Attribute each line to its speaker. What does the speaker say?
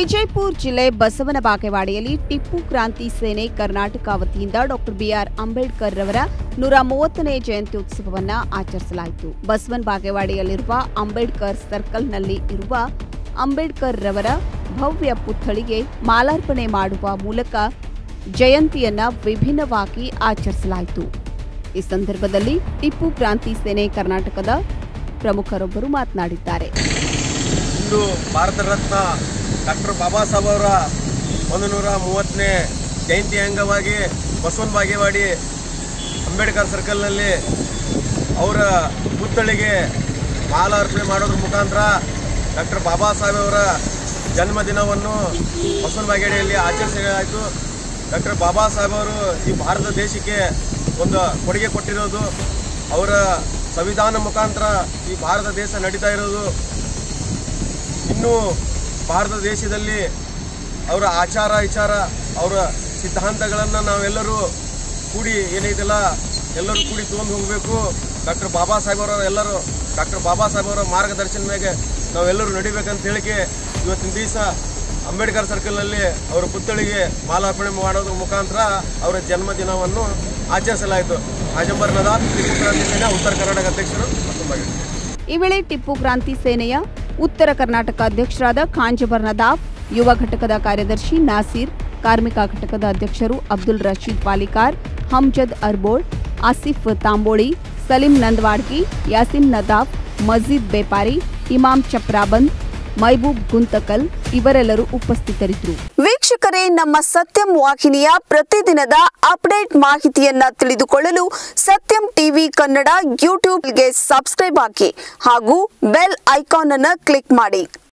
Speaker 1: ವಿಜಯಪುರ ಜಿಲ್ಲೆ ಬಸವನ ಬಾಗೇವಾಡಿಯಲ್ಲಿ ಟಿಪ್ಪು ಕ್ರಾಂತಿ ಸೇನೆ ಕರ್ನಾಟಕ ವತಿಯಿಂದ ಡಾಕ್ಟರ್ ಬಿಆರ್ ಅಂಬೇಡ್ಕರ್ ರವರ ನೂರ ಮೂವತ್ತನೇ ಜಯಂತ್ಯುತ್ಸವವನ್ನು ಆಚರಿಸಲಾಯಿತು ಬಸವನ ಬಾಗೇವಾಡಿಯಲ್ಲಿರುವ ಅಂಬೇಡ್ಕರ್ ಸರ್ಕಲ್ನಲ್ಲಿ ಇರುವ ಅಂಬೇಡ್ಕರ್ ರವರ ಭವ್ಯ ಪುತ್ಥಳಿಗೆ ಮಾಲಾರ್ಪಣೆ ಮಾಡುವ ಮೂಲಕ ಜಯಂತಿಯನ್ನ ವಿಭಿನ್ನವಾಗಿ ಆಚರಿಸಲಾಯಿತು ಈ ಸಂದರ್ಭದಲ್ಲಿ ಟಿಪ್ಪು ಕ್ರಾಂತಿ ಸೇನೆ ಕರ್ನಾಟಕದ ಪ್ರಮುಖರೊಬ್ಬರು ಮಾತನಾಡಿದ್ದಾರೆ
Speaker 2: ಇಂದು ಭಾರತ ರತ್ನ ಡಾಕ್ಟರ್ ಬಾಬಾ ಸಾಹೇಬ್ ಅವರ ಒಂದು ನೂರ ಮೂವತ್ತನೇ ಜಯಂತಿ ಅಂಗವಾಗಿ ಬಸವನ ಬಾಗೇವಾಡಿ ಅಂಬೇಡ್ಕರ್ ಸರ್ಕಲ್ನಲ್ಲಿ ಅವರ ಪುತ್ಥಳಿಗೆ ಮಾಲಾರ್ಪಣೆ ಮಾಡೋದ್ರ ಮುಖಾಂತರ ಡಾಕ್ಟರ್ ಬಾಬಾ ಸಾಹೇಬ್ ಅವರ ಜನ್ಮದಿನವನ್ನು ಬಸವನ ಬಾಗೇವಾಡಿಯಲ್ಲಿ ಆಚರಿಸಲಾಯಿತು ಡಾಕ್ಟರ್ ಬಾಬಾ ಸಾಹೇಬ್ ಅವರು ಈ ಭಾರತ ದೇಶಕ್ಕೆ ಒಂದು ಕೊಡುಗೆ ಕೊಟ್ಟಿರೋದು ಅವರ ಸಂವಿಧಾನ ಮುಖಾಂತರ ಈ ಭಾರತ ದೇಶ ನಡೀತಾ ಇರೋದು ಇನ್ನೂ ಭಾರತ ದೇಶದಲ್ಲಿ ಅವರ ಆಚಾರ ವಿಚಾರ ಅವರ ಸಿದ್ಧಾಂತಗಳನ್ನು ನಾವೆಲ್ಲರೂ ಕೂಡಿ ಏನೈತಿಲ್ಲ ಎಲ್ಲರೂ ಕೂಡಿ ತೊಗೊಂಡು ಹೋಗಬೇಕು ಡಾಕ್ಟರ್ ಬಾಬಾ ಸಾಹೇಬ್ ಅವರ ಎಲ್ಲರೂ ಡಾಕ್ಟರ್ ಬಾಬಾ ಸಾಹೇಬ್ ಅವರ ಮಾರ್ಗದರ್ಶನ ಮೇಲೆ ನಾವೆಲ್ಲರೂ ನಡಿಬೇಕಂತ ಹೇಳಿಕೆ ಇವತ್ತಿನ ದಿವಸ ಅಂಬೇಡ್ಕರ್ ಸರ್ಕಲ್ನಲ್ಲಿ ಅವರ ಪುತ್ಥಳಿಗೆ ಮಾಲಾರ್ಪಣೆ ಮಾಡೋದ್ರ ಮುಖಾಂತರ ಅವರ ಜನ್ಮದಿನವನ್ನು ಆಚರಿಸಲಾಯಿತು ಆಜಂಬರ್ ನದಾಫ್ ಟಿಪ್ಪು ಕ್ರಾಂತಿ ಸೇನಾ ಉತ್ತರ ಕರ್ನಾಟಕ ಅಧ್ಯಕ್ಷರು ಮತ್ತು
Speaker 1: ಈ ವೇಳೆ ಟಿಪ್ಪು ಕ್ರಾಂತಿ ಸೇನೆಯ ಉತ್ತರ ಕರ್ನಾಟಕ ಅಧ್ಯಕ್ಷರಾದ ಖಾಂಜಬರ್ ನದಾಫ್ ಯುವ ಘಟಕದ ಕಾರ್ಯದರ್ಶಿ ನಾಸೀರ್ ಕಾರ್ಮಿಕ ಘಟಕದ ಅಧ್ಯಕ್ಷರು ಅಬ್ದುಲ್ ರಶೀದ್ ಪಾಲಿಕಾರ್ ಹಮ್ಜದ್ ಅರ್ಬೋಳ್ ಆಸಿಫ್ ತಾಂಬೋಳಿ ಸಲೀಂ ನಂದವಾಡ್ಕಿ ಯಾಸಿನ್ ನದಾಫ್ ಮಜೀದ್ ಬೇಪಾರಿ ಇಮಾಮ್ ಚಪ್ರಾಬಂದ್ ಮೈಬೂಬ್ ಗುಂತಕಲ್ ಇವರೆಲ್ಲರೂ ಉಪಸ್ಥಿತರಿದ್ದರು
Speaker 3: ವೀಕ್ಷಕರೇ ನಮ್ಮ ಸತ್ಯಂ ವಾಹಿನಿಯ ಪ್ರತಿದಿನದ ಅಪ್ಡೇಟ್ ಮಾಹಿತಿಯನ್ನ ತಿಳಿದುಕೊಳ್ಳಲು ಸತ್ಯಂ ಟಿವಿ ಕನ್ನಡ ಯೂಟ್ಯೂಬ್ಗೆ ಸಬ್ಸ್ಕ್ರೈಬ್ ಆಗಿ ಹಾಗೂ ಬೆಲ್ ಐಕಾನ್ ಅನ್ನು ಕ್ಲಿಕ್ ಮಾಡಿ